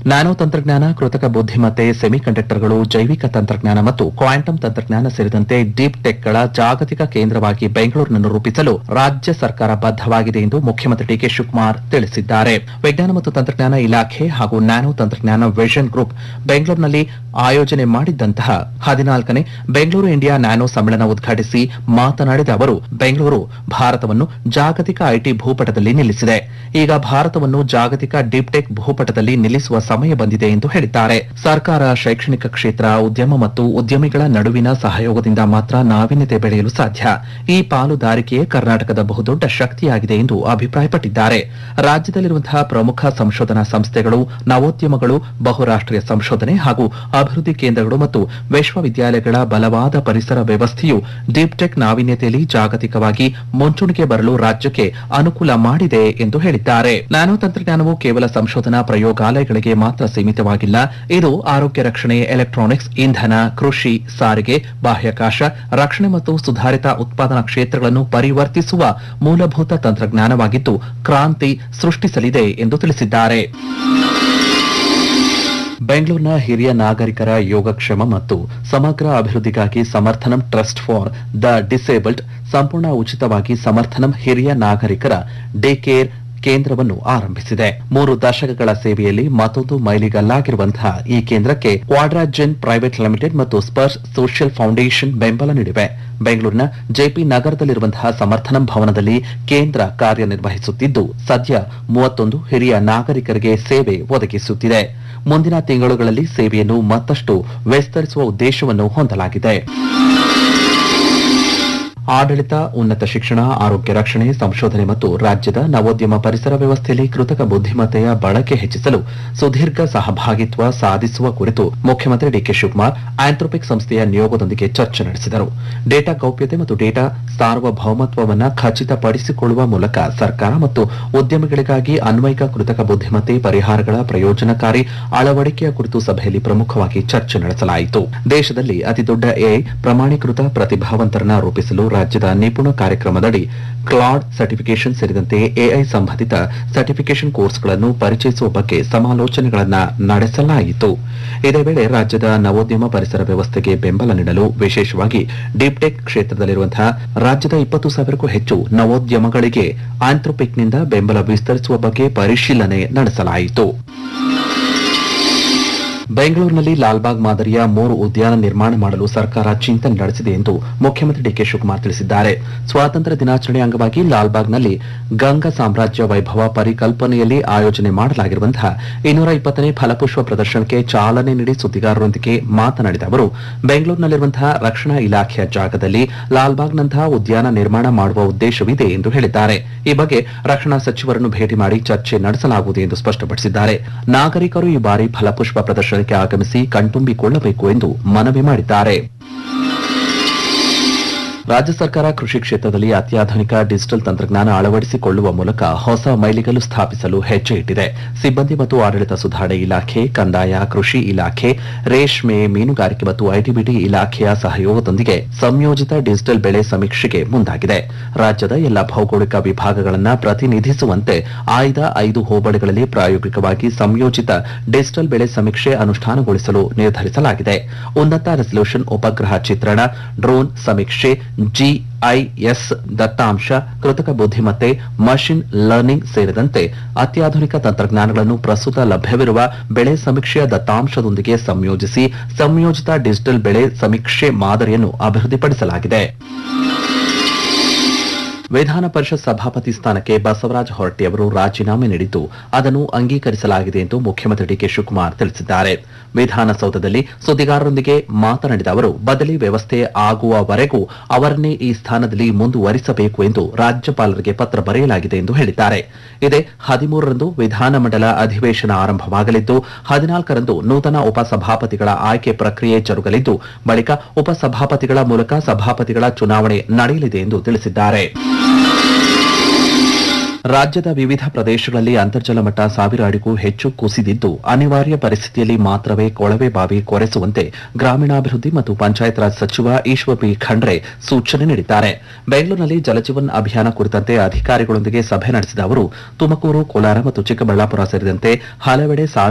nano ತಂತ್ರಜ್ಞಾನ ಕೃತಕ ಬುದ್ಧಿಮತ್ತೆ ಸೆಮಿಕಂಡಕ್ಟರ್ಗಳು ಜೈವಿಕ ತಂತ್ರಜ್ಞಾನ ಮತ್ತು ಕ್ವಾಂಟಮ್ ತಂತ್ರಜ್ಞಾನ ಸೇರಿದಂತೆ ಡೀಪ್ ಟೆಕ್ಗಳ ಜಾಗತಿಕ ಕೇಂದ್ರವಾಗಿ ಬೆಂಗಳೂರನ್ನು ರೂಪಿಸಲು ರಾಜ್ಯ ಸರ್ಕಾರ ಬದ್ಧವಾಗಿದೆ ಎಂದು ಮುಖ್ಯಮಂತ್ರಿ ಡಿಕೆ ಶಿವಕುಮಾರ್ ತಿಳಿಸಿದ್ದಾರೆ ವಿಜ್ಞಾನ ಮತ್ತು ತಂತ್ರಜ್ಞಾನ ಇಲಾಖೆ ಹಾಗೂ ನ್ಯಾನೋ ತಂತ್ರಜ್ಞಾನ ವಿಷನ್ ಗ್ರೂಪ್ ಬೆಂಗಳೂರಿನಲ್ಲಿ ಆಯೋಜನೆ ಮಾಡಿದ್ದಂತಹ ಹದಿನಾಲ್ಕನೇ ಬೆಂಗಳೂರು ಇಂಡಿಯಾ ನ್ಯಾನೋ ಸಮ್ಮೇಳನ ಉದ್ಘಾಟಿಸಿ ಮಾತನಾಡಿದ ಅವರು ಬೆಂಗಳೂರು ಭಾರತವನ್ನು ಜಾಗತಿಕ ಐಟಿ ಭೂಪಟದಲ್ಲಿ ನಿಲ್ಲಿಸಿದೆ ಈಗ ಭಾರತವನ್ನು ಜಾಗತಿಕ ಡೀಪ್ ಟೆಕ್ ಭೂಪಟದಲ್ಲಿ ನಿಲ್ಲಿಸುವ ಸಮಯ ಬಂದಿದೆ ಎಂದು ಹೇಳಿದ್ದಾರೆ ಸರ್ಕಾರ ಶೈಕ್ಷಣಿಕ ಕ್ಷೇತ್ರ ಉದ್ಯಮ ಮತ್ತು ಉದ್ಯಮಿಗಳ ನಡುವಿನ ಸಹಯೋಗದಿಂದ ಮಾತ್ರ ನಾವೀನ್ಯತೆ ಬೆಳೆಯಲು ಸಾಧ್ಯ ಈ ಪಾಲುದಾರಿಕೆಯೇ ಕರ್ನಾಟಕದ ಬಹುದೊಡ್ಡ ಶಕ್ತಿಯಾಗಿದೆ ಎಂದು ಅಭಿಪ್ರಾಯಪಟ್ಟಿದ್ದಾರೆ ರಾಜ್ಯದಲ್ಲಿರುವಂತಹ ಪ್ರಮುಖ ಸಂಶೋಧನಾ ಸಂಸ್ಥೆಗಳು ನವೋದ್ಯಮಗಳು ಬಹುರಾಷ್ಟೀಯ ಸಂಶೋಧನೆ ಹಾಗೂ ಅಭಿವೃದ್ಧಿ ಕೇಂದ್ರಗಳು ಮತ್ತು ವಿಶ್ವವಿದ್ಯಾಲಯಗಳ ಬಲವಾದ ಪರಿಸರ ವ್ಯವಸ್ಥೆಯು ಡೀಪ್ ಟೆಕ್ ನಾವೀನ್ಯತೆಯಲ್ಲಿ ಜಾಗತಿಕವಾಗಿ ಮುಂಚೂಣಿಗೆ ಬರಲು ರಾಜ್ಯಕ್ಕೆ ಅನುಕೂಲ ಮಾಡಿದೆ ಎಂದು ಹೇಳಿದ್ದಾರೆ ನ್ಯಾನೋ ತಂತ್ರಜ್ಞಾನವು ಕೇವಲ ಸಂಶೋಧನಾ ಪ್ರಯೋಗಾಲಯಗಳಿಗೆ ಮಾತ್ರ ಸೀಮಿತವಾಗಿಲ್ಲ ಇದು ಆರೋಗ್ಯ ರಕ್ಷಣೆ ಎಲೆಕ್ಟ್ರಾನಿಕ್ಸ್ ಇಂಧನ ಕೃಷಿ ಸಾರಿಗೆ ಬಾಹ್ಯಾಕಾಶ ರಕ್ಷಣೆ ಮತ್ತು ಸುಧಾರಿತ ಉತ್ಪಾದನಾ ಕ್ಷೇತ್ರಗಳನ್ನು ಪರಿವರ್ತಿಸುವ ಮೂಲಭೂತ ತಂತ್ರಜ್ಞಾನವಾಗಿದ್ದು ಕ್ರಾಂತಿ ಸೃಷ್ಟಿಸಲಿದೆ ಎಂದು ತಿಳಿಸಿದ್ದಾರೆ ಬೆಂಗಳೂರಿನ ಹಿರಿಯ ನಾಗರಿಕರ ಯೋಗಕ್ಷೇಮ ಮತ್ತು ಸಮಗ್ರ ಅಭಿವೃದ್ಧಿಗಾಗಿ Samarthanam trust for the disabled ಸಂಪೂರ್ಣ ಉಚಿತವಾಗಿ ಸಮರ್ಥನಂ ಹಿರಿಯ ನಾಗರಿಕರ ಡೇ ಕೇರ್ ಕೇಂದ್ರವನ್ನು ಆರಂಭಿಸಿದೆ ಮೂರು ದಶಕಗಳ ಸೇವೆಯಲ್ಲಿ ಮತ್ತೊಂದು ಮೈಲಿಗಲ್ಲಾಗಿರುವಂತಹ ಈ ಕೇಂದ್ರಕ್ಕೆ ಕ್ವಾಡ್ರಾಜೆನ್ ಪ್ರೈವೇಟ್ ಲಿಮಿಟೆಡ್ ಮತ್ತು ಸ್ಪರ್ಶ್ ಸೋಷಿಯಲ್ ಫೌಂಡೇಶನ್ ಬೆಂಬಲ ನೀಡಿವೆ ಬೆಂಗಳೂರಿನ ಜೆಪಿ ನಗರದಲ್ಲಿರುವಂತಹ ಸಮರ್ಥನಂ ಭವನದಲ್ಲಿ ಕೇಂದ್ರ ಕಾರ್ಯನಿರ್ವಹಿಸುತ್ತಿದ್ದು ಸದ್ಯ ಮೂವತ್ತೊಂದು ಹಿರಿಯ ನಾಗರಿಕರಿಗೆ ಸೇವೆ ಒದಗಿಸುತ್ತಿದೆ ಮುಂದಿನ ತಿಂಗಳುಗಳಲ್ಲಿ ಸೇವೆಯನ್ನು ಮತ್ತಷ್ಟು ವಿಸ್ತರಿಸುವ ಉದ್ದೇಶವನ್ನು ಹೊಂದಲಾಗಿದೆ ಆಡಳಿತ ಉನ್ನತ ಶಿಕ್ಷಣ ಆರೋಗ್ಯ ರಕ್ಷಣೆ ಸಂಶೋಧನೆ ಮತ್ತು ರಾಜ್ಯದ ನವೋದ್ಯಮ ಪರಿಸರ ವ್ಯವಸ್ಥೆಯಲ್ಲಿ ಕೃತಕ ಬುದ್ಧಿಮತ್ತೆಯ ಬಳಕೆ ಹೆಚ್ಚಿಸಲು ಸುದೀರ್ಘ ಸಹಭಾಗಿತ್ವ ಸಾಧಿಸುವ ಕುರಿತು ಮುಖ್ಯಮಂತ್ರಿ ಡಿಕೆ ಶಿವಕುಮಾರ್ ಆಂಥ್ರೋಪಿಕ್ ಸಂಸ್ಥೆಯ ನಿಯೋಗದೊಂದಿಗೆ ಚರ್ಚೆ ನಡೆಸಿದರು ಡೇಟಾ ಗೌಪ್ಯತೆ ಮತ್ತು ಡೇಟಾ ಸಾರ್ವಭೌಮತ್ವವನ್ನು ಖಚಿತಪಡಿಸಿಕೊಳ್ಳುವ ಮೂಲಕ ಸರ್ಕಾರ ಮತ್ತು ಉದ್ಯಮಿಗಳಿಗಾಗಿ ಅನ್ವಯಿಕ ಕೃತಕ ಬುದ್ಧಿಮತ್ತೆ ಪರಿಹಾರಗಳ ಪ್ರಯೋಜನಕಾರಿ ಅಳವಡಿಕೆಯ ಕುರಿತು ಸಭೆಯಲ್ಲಿ ಪ್ರಮುಖವಾಗಿ ಚರ್ಚೆ ನಡೆಸಲಾಯಿತು ದೇಶದಲ್ಲಿ ಅತಿದೊಡ್ಡ ಎಐ ಪ್ರಮಾಣೀಕೃತ ಪ್ರತಿಭಾವಂತರನ್ನ ರೂಪಿಸಲು ರಾಜ್ಯದ ನಿಪುಣ ಕಾರ್ಯಕ್ರಮದಡಿ ಕ್ಲಾಡ್ ಸರ್ಟಿಫಿಕೇಶನ್ ಸೇರಿದಂತೆ ಎಐ ಸಂಬಂಧಿತ ಸರ್ಟಿಫಿಕೇಶನ್ ಕೋರ್ಸ್ಗಳನ್ನು ಪರಿಚಯಿಸುವ ಬಗ್ಗೆ ಸಮಾಲೋಚನೆಗಳನ್ನ ನಡೆಸಲಾಯಿತು ಇದೇ ವೇಳೆ ರಾಜ್ಯದ ನವೋದ್ಯಮ ಪರಿಸರ ವ್ಯವಸ್ಥೆಗೆ ಬೆಂಬಲ ನೀಡಲು ವಿಶೇಷವಾಗಿ ಡೀಪ್ ಟೆಕ್ ಕ್ಷೇತ್ರದಲ್ಲಿರುವಂತಹ ರಾಜ್ಯದ ಇಪ್ಪತ್ತು ಸಾವಿರಕ್ಕೂ ಹೆಚ್ಚು ನವೋದ್ಯಮಗಳಿಗೆ ಆಂಥ್ರೋಪಿಕ್ನಿಂದ ಬೆಂಬಲ ವಿಸ್ತರಿಸುವ ಬಗ್ಗೆ ಪರಿಶೀಲನೆ ನಡೆಸಲಾಯಿತು ಬೆಂಗಳೂರಿನಲ್ಲಿ ಲಾಲ್ಬಾಗ್ ಮಾದರಿಯ ಮೂರು ಉದ್ಯಾನ ನಿರ್ಮಾಣ ಮಾಡಲು ಸರ್ಕಾರ ಚಿಂತನೆ ನಡೆಸಿದೆ ಎಂದು ಮುಖ್ಯಮಂತ್ರಿ ಡಿಕೆ ಶಿವಕುಮಾರ್ ತಿಳಿಸಿದ್ದಾರೆ ಸ್ವಾತಂತ್ರ್ಯ ದಿನಾಚರಣೆ ಅಂಗವಾಗಿ ಲಾಲ್ಬಾಗ್ನಲ್ಲಿ ಗಂಗಾ ಸಾಮ್ರಾಜ್ಯ ವೈಭವ ಪರಿಕಲ್ಪನೆಯಲ್ಲಿ ಆಯೋಜನೆ ಮಾಡಲಾಗಿರುವಂತಹ ಇನ್ನೂರ ಇಪ್ಪತ್ತನೇ ಫಲಪುಷ್ಪ ಪ್ರದರ್ಶನಕ್ಕೆ ಚಾಲನೆ ನೀಡಿ ಸುದ್ದಿಗಾರರೊಂದಿಗೆ ಮಾತನಾಡಿದ ಅವರು ಬೆಂಗಳೂರಿನಲ್ಲಿರುವಂತಹ ರಕ್ಷಣಾ ಇಲಾಖೆಯ ಜಾಗದಲ್ಲಿ ಲಾಲ್ಬಾಗ್ನಂತಹ ಉದ್ಯಾನ ನಿರ್ಮಾಣ ಮಾಡುವ ಉದ್ದೇಶವಿದೆ ಎಂದು ಹೇಳಿದ್ದಾರೆ ಈ ಬಗ್ಗೆ ರಕ್ಷಣಾ ಸಚಿವರನ್ನು ಭೇಟಿ ಮಾಡಿ ಚರ್ಚೆ ನಡೆಸಲಾಗುವುದು ಎಂದು ಸ್ಪಷ್ಟಪಡಿಸಿದ್ದಾರೆ ನಾಗರಿಕರು ಈ ಬಾರಿ ಫಲಪುಷ್ಪ ಪ್ರದರ್ಶನಕ್ಕೆ ಆಗಮಿಸಿ ಕಣ್ತುಂಬಿಕೊಳ್ಳಬೇಕು ಎಂದು ಮನವಿ ಮಾಡಿದ್ದಾರೆ ರಾಜ್ಯ ಸರ್ಕಾರ ಕೃಷಿ ಕ್ಷೇತ್ರದಲ್ಲಿ ಅತ್ಯಾಧುನಿಕ ಡಿಜಿಟಲ್ ತಂತ್ರಜ್ಞಾನ ಅಳವಡಿಸಿಕೊಳ್ಳುವ ಮೂಲಕ ಹೊಸ ಮೈಲಿಗಲ್ಲು ಸ್ಥಾಪಿಸಲು ಹೆಜ್ಜೆ ಇಟ್ಟಿದೆ ಸಿಬ್ಬಂದಿ ಮತ್ತು ಆಡಳಿತ ಸುಧಾರಣೆ ಇಲಾಖೆ ಕಂದಾಯ ಕೃಷಿ ಇಲಾಖೆ ರೇಷ್ಮೆ ಮೀನುಗಾರಿಕೆ ಮತ್ತು ಐಟಿಬಿಟಿ ಇಲಾಖೆಯ ಸಹಯೋಗದೊಂದಿಗೆ ಸಂಯೋಜಿತ ಡಿಜಿಟಲ್ ಬೆಳೆ ಸಮೀಕ್ಷೆಗೆ ಮುಂದಾಗಿದೆ ರಾಜ್ಯದ ಎಲ್ಲ ಭೌಗೋಳಿಕ ವಿಭಾಗಗಳನ್ನು ಪ್ರತಿನಿಧಿಸುವಂತೆ ಆಯ್ದ ಐದು ಹೋಬಳಿಗಳಲ್ಲಿ ಪ್ರಾಯೋಗಿಕವಾಗಿ ಸಂಯೋಜಿತ ಡಿಜಿಟಲ್ ಬೆಳೆ ಸಮೀಕ್ಷೆ ಅನುಷ್ಠಾನಗೊಳಿಸಲು ನಿರ್ಧರಿಸಲಾಗಿದೆ ಉನ್ನತ ರೆಸಲ್ಯೂಷನ್ ಉಪಗ್ರಹ ಚಿತ್ರಣ ಡ್ರೋನ್ ಸಮೀಕ್ಷೆ ಜಿಐಎಸ್ ದತ್ತಾಂಶ ಕೃತಕ ಬುದ್ಧಿಮತ್ತೆ ಮಷಿನ್ ಲರ್ನಿಂಗ್ ಸೇರಿದಂತೆ ಅತ್ಯಾಧುನಿಕ ತಂತ್ರಜ್ಞಾನಗಳನ್ನು ಪ್ರಸ್ತುತ ಲಭ್ಯವಿರುವ ಬೆಳೆ ಸಮೀಕ್ಷೆಯ ದತ್ತಾಂಶದೊಂದಿಗೆ ಸಂಯೋಜಿಸಿ ಸಂಯೋಜಿತ ಡಿಜಿಟಲ್ ಬೆಳೆ ಸಮೀಕ್ಷೆ ಮಾದರಿಯನ್ನು ಅಭಿವೃದ್ಧಿಪಡಿಸಲಾಗಿದೆ ವಿಧಾನ ಪರಿಷತ್ ಸಭಾಪತಿ ಸ್ಥಾನಕ್ಕೆ ಬಸವರಾಜ ಹೊರಟ್ಟಿ ಅವರು ರಾಜೀನಾಮೆ ನೀಡಿದ್ದು ಅದನ್ನು ಅಂಗೀಕರಿಸಲಾಗಿದೆ ಎಂದು ಮುಖ್ಯಮಂತ್ರಿ ಡಿಕೆ ಶಿವಕುಮಾರ್ ತಿಳಿಸಿದ್ದಾರೆ ವಿಧಾನಸೌಧದಲ್ಲಿ ಸುದ್ದಿಗಾರರೊಂದಿಗೆ ಮಾತನಾಡಿದ ಅವರು ಬದಲಿ ವ್ಯವಸ್ಥೆ ಆಗುವವರೆಗೂ ಅವರನ್ನೇ ಈ ಸ್ಥಾನದಲ್ಲಿ ಮುಂದುವರಿಸಬೇಕು ಎಂದು ರಾಜ್ಯಪಾಲರಿಗೆ ಪತ್ರ ಬರೆಯಲಾಗಿದೆ ಎಂದು ಹೇಳಿದ್ದಾರೆ ಇದೇ ಹದಿಮೂರರಂದು ವಿಧಾನಮಂಡಲ ಅಧಿವೇಶನ ಆರಂಭವಾಗಲಿದ್ದು ಹದಿನಾಲ್ಕರಂದು ನೂತನ ಉಪಸಭಾಪತಿಗಳ ಆಯ್ಕೆ ಪ್ರಕ್ರಿಯೆ ಜರುಗಲಿದ್ದು ಬಳಿಕ ಉಪಸಭಾಪತಿಗಳ ಮೂಲಕ ಸಭಾಪತಿಗಳ ಚುನಾವಣೆ ನಡೆಯಲಿದೆ ಎಂದು ತಿಳಿಸಿದ್ದಾರೆ ರಾಜ್ಯದ ವಿವಿಧ ಪ್ರದೇಶಗಳಲ್ಲಿ ಅಂತರ್ಜಲ ಮಟ್ಟ ಸಾವಿರ ಅಡಿಗೂ ಹೆಚ್ಚು ಕುಸಿದಿದ್ದು ಅನಿವಾರ್ಯ ಪರಿಸ್ಥಿತಿಯಲ್ಲಿ ಮಾತ್ರವೇ ಕೊಳವೆ ಬಾವಿ ಕೊರೆಸುವಂತೆ ಗ್ರಾಮೀಣಾಭಿವೃದ್ಧಿ ಮತ್ತು ಪಂಚಾಯತ್ ರಾಜ್ ಸಚಿವ ಈಶ್ವರ್ ಬಿ ಖಂಡ್ರೆ ಸೂಚನೆ ನೀಡಿದ್ದಾರೆ ಬೆಂಗಳೂರಿನಲ್ಲಿ ಜಲಜೀವನ್ ಅಭಿಯಾನ ಕುರಿತಂತೆ ಅಧಿಕಾರಿಗಳೊಂದಿಗೆ ಸಭೆ ನಡೆಸಿದ ಅವರು ತುಮಕೂರು ಕೋಲಾರ ಮತ್ತು ಚಿಕ್ಕಬಳ್ಳಾಪುರ ಸೇರಿದಂತೆ ಹಲವೆಡೆ ಸಾವಿರ